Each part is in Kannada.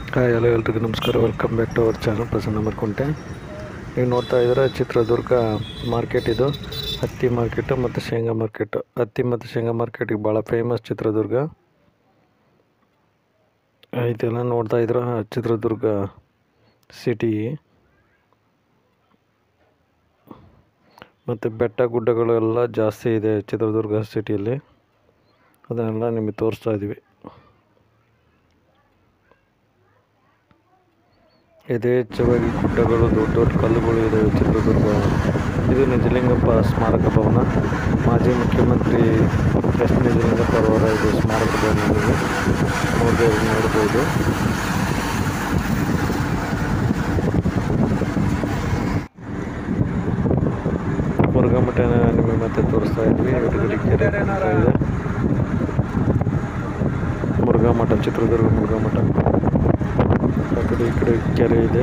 ಹಾಯ್ ಹಲೋ ಎಲ್ರಿಗೂ ನಮಸ್ಕಾರ welcome back to our channel Prasanna Markonte ನೀವು ನೋಡ್ತಾ ಇದ್ದೀರ ಚಿತ್ರದುರ್ಗ ಮಾರ್ಕೆಟ್ ಇದು ಹತ್ತಿ ಮಾರ್ಕೆಟು ಮತ್ತು ಶೇಂಗಾ ಮಾರ್ಕೆಟು ಹತ್ತಿ ಮತ್ತು ಶೇಂಗಾ ಮಾರ್ಕೆಟಿಗೆ ಭಾಳ ಫೇಮಸ್ ಚಿತ್ರದುರ್ಗ ಇದೆಲ್ಲ ನೋಡ್ತಾ ಇದ್ದೀರ ಚಿತ್ರದುರ್ಗ ಸಿಟಿ ಮತ್ತು ಬೆಟ್ಟ ಗುಡ್ಡಗಳು ಎಲ್ಲ ಜಾಸ್ತಿ ಇದೆ ಚಿತ್ರದುರ್ಗ ಸಿಟಿಯಲ್ಲಿ ಅದನ್ನೆಲ್ಲ ನಿಮಗೆ ತೋರಿಸ್ತಾ ಇದ್ದೀವಿ ಯಥೇಚ್ಛವಾಗಿ ಗುಡ್ಡಗಳು ದೊಡ್ಡ ದೊಡ್ಡ ಕಲ್ಲುಗಳು ಇದ್ದಾವೆ ಚಿತ್ರದುರ್ಗ ಇದು ನಿಜಲಿಂಗಪ್ಪ ಸ್ಮಾರಕ ಭವನ ಮಾಜಿ ಮುಖ್ಯಮಂತ್ರಿ ಎಸ್ ನಿಜಲಿಂಗಪ್ಪ ಅವರ ಇದು ಸ್ಮಾರಕ ಭವನ ನೀವು ನೋಡಿ ನೋಡ್ಬೋದು ಮುರುಘಾಮಠನ ನಿಮಗೆ ಮತ್ತೆ ತೋರಿಸ್ತಾ ಇದ್ವಿ ಎದುರುಗಡೆ ಕೆರೆ ಕಾಣ್ತಾ ಇದೆ ಮುರುಘಾಮಠ ಚಿತ್ರದುರ್ಗ ಮುರುಘಾಮಠ ಆ ಕಡೆ ಈ ಕಡೆ ಕೆರೆ ಇದೆ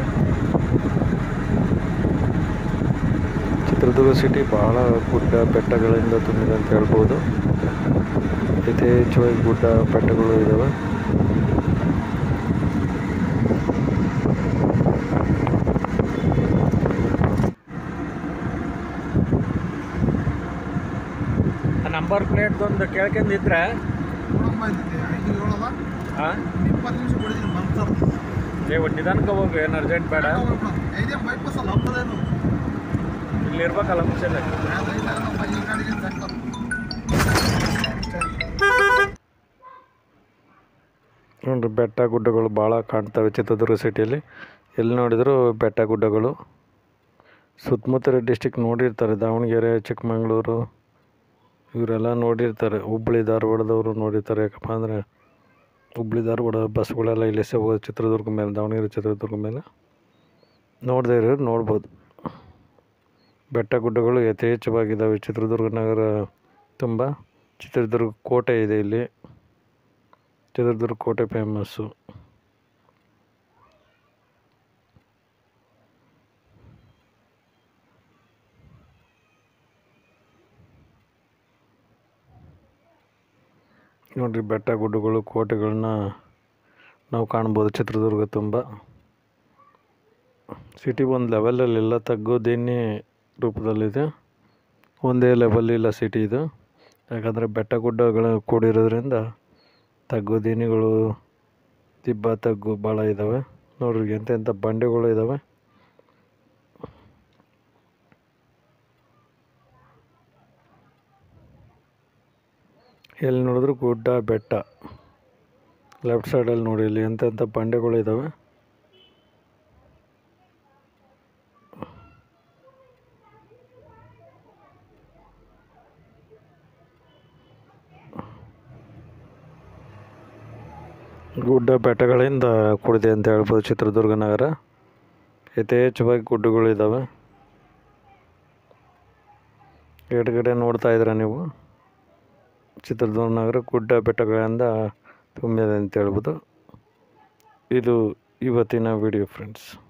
ಚಿತ್ರದುರ್ಗ ಸಿಟಿ ಬಹಳ ಗುಡ್ಡ ಬೆಟ್ಟಗಳಿಂದ ತುಂಬಿದೆ ಅಂತ ಹೇಳ್ಬೋದು ಯಥೇಚ್ಛವಾಗಿ ಗುಡ್ಡ ಬೆಟ್ಟಗಳು ಇದ್ದಾವೆ ನಂಬರ್ ಪ್ಲೇಟ್ ಒಂದು ಕೇಳ್ಕೊಂಡಿದ್ರೆ ನೋಡಮ್ಮ ಇದ್ದಿದ್ದೆ ಐದು ಏಳಲ್ಲ ಹಾಂ ಇಪ್ಪತ್ತು ನಿಮಿಷ ಕೊಡಿದ್ದೀನಿ ಬಂತು ನೀವು ನಿಧಾನಕ್ಕೆ ಹೋಗು ಏನು ಅರ್ಜೆಂಟ್ ಬೇಡ ಐದೇ ಬೈಪಾಸ್ ಅಲ್ಲ ಹಬ್ಬದೇನು ಇಲ್ಲಿ ಇರ್ಬೇಕಲ್ಲ ಮುಂಚೆನೆ ಈ ಗಾಡಿಗೆ ಸಾಕು ನೋಡ್ರಿ ಬೆಟ್ಟ ಗುಡ್ಡಗಳು ಭಾಳ ಕಾಣ್ತವೆ ಚಿತ್ರದುರ್ಗ ಸಿಟಿಯಲ್ಲಿ ಎಲ್ಲಿ ನೋಡಿದರೂ ಬೆಟ್ಟ ಗುಡ್ಡಗಳು ಸುತ್ತಮುತ್ತಲ ಡಿಸ್ಟಿಕ್ ನೋಡಿರ್ತಾರೆ ದಾವಣಗೆರೆ ಚಿಕ್ಕಮಗಳೂರು ಇವರೆಲ್ಲ ನೋಡಿರ್ತಾರೆ ಹುಬ್ಳಿ ಧಾರವಾಡದವರು ನೋಡಿರ್ತಾರೆ ಯಾಕಪ್ಪ ಅಂದರೆ ಹುಬ್ಳಿ ಧಾರವಾಡ ಬಸ್ಗಳೆಲ್ಲ ಇಲ್ಲಿಸೇ ಹೋಗೋದು ಚಿತ್ರದುರ್ಗ ಮೇಲೆ ದಾವಣಗೆರೆ ಚಿತ್ರದುರ್ಗ ಮೇಲೆ ನೋಡದೇ ಇರೋರು ನೋಡ್ಬೋದು ಬೆಟ್ಟ ಗುಡ್ಡಗಳು ಯಥೇಚ್ಛವಾಗಿದ್ದಾವೆ ಚಿತ್ರದುರ್ಗ ನಗರ ತುಂಬ ಚಿತ್ರದುರ್ಗ ಕೋಟೆ ಇದೆ ಇಲ್ಲಿ ಚಿತ್ರದುರ್ಗ ಕೋಟೆ ಫೇಮಸ್ಸು ನೋಡ್ರಿ ಬೆಟ್ಟ ಗುಡ್ಡಗಳು ಕೋಟೆಗಳನ್ನ ನಾವು ಕಾಣ್ಬೋದು ಚಿತ್ರದುರ್ಗ ತುಂಬ ಸಿಟಿ ಒಂದು ಲೆವೆಲಲ್ಲಿಲ್ಲ ತಗ್ಗೋದೇನೆ ರೂಪದಲ್ಲಿದೆ ಒಂದೇ ಲೆವೆಲ್ ಇಲ್ಲ ಸಿಟಿ ಇದು ಯಾಕಂದರೆ ಬೆಟ್ಟ ಗುಡ್ಡಗಳು ಕೂಡಿರೋದ್ರಿಂದ ತಗ್ಗು ದಿನಿಗಳು ದಿಬ್ಬ ತಗ್ಗು ಭಾಳ ಇದ್ದಾವೆ ನೋಡ್ರಿ ಎಂತೆಂಥ ಬಂಡೆಗಳು ಇದ್ದಾವೆ ಎಲ್ಲಿ ನೋಡಿದ್ರು ಗುಡ್ಡ ಬೆಟ್ಟ ಲೆಫ್ಟ್ ಸೈಡಲ್ಲಿ ನೋಡಿ ಇಲ್ಲಿ ಎಂತೆಂಥ ಬಂಡೆಗಳು ಇದ್ದಾವೆ ಗುಡ್ಡ ಬೆಟ್ಟಗಳಿಂದ ಕೂಡಿದೆ ಅಂತ ಹೇಳ್ಬೋದು ಚಿತ್ರದುರ್ಗ ನಗರ ಯಥೇಚ್ಛವಾಗಿ ಗುಡ್ಡಗಳು ಇದ್ದಾವೆ ಎಡಗಡೆ ನೋಡ್ತಾ ಇದ್ದೀರ ನೀವು ಚಿತ್ರದುರ್ಗ ನಗರ ಗುಡ್ಡ ಬೆಟ್ಟಗಳಿಂದ ತುಂಬಿದೆ ಅಂತ ಹೇಳ್ಬೋದು ಇದು ಇವತ್ತಿನ ವಿಡಿಯೋ ಫ್ರೆಂಡ್ಸ್